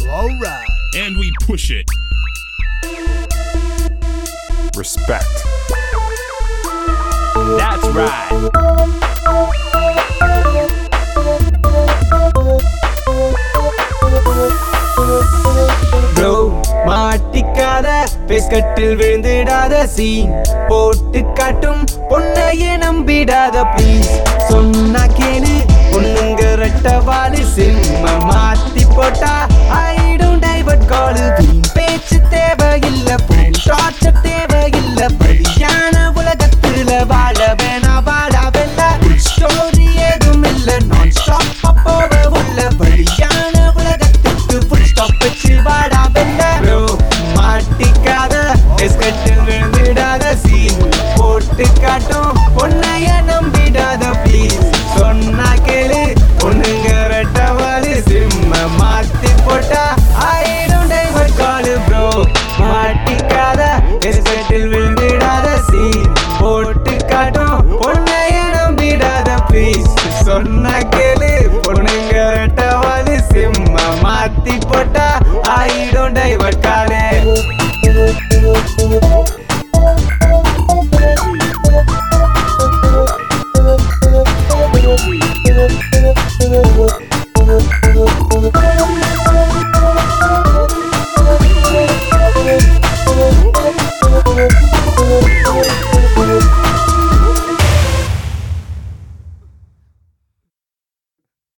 Alright. and we push it. Respect. That's right. Bro மாட்டிக்காத பேஸ்கட்டில் விழுந்திடாத சீன் போட்டு காட்டும் பொண்ணையே நம்பிடாத ப்ளீஸ் சொன்னா கேளு பொண்ணுங்க ரெட்டவாளு சிம்ம மாத்தி போட்டா ஐடும் டைவர்ட் காலு வீண் பேச்சு தேவையில்ல புல் ஷார்ட்ஸ் தேவையில்ல படியான உலகத்துல வாழ வேணா வாழ வெல்ல ஸ்டோரி ஏதும் இல்ல நான் ஸ்டாப் போக உள்ள வழியான உலகத்துக்கு ஃபுல் ஸ்டாப் வச்சு வாடா வெல்ல ப்ரோ மாட்டிக்காத எஸ்கட்டில் விழுந்திடாத சீன் போட்டு காட்டும் பொண்ணைய நம்பிடாத ப்ளீஸ் சொன்னா கேளு பொண்ணுங்க ரெட்டவாளு சிம்ம மாத்தி போட்டா ஆயிடும் டைவர் காலு ப்ரோ மாட்டிக்காத எஸ்கட்டில் விழுந்திடாத சீன் போட்டு காட்டும் பொண்ணைய நம்பிடாத ப்ளீஸ் சொன்னா கேளு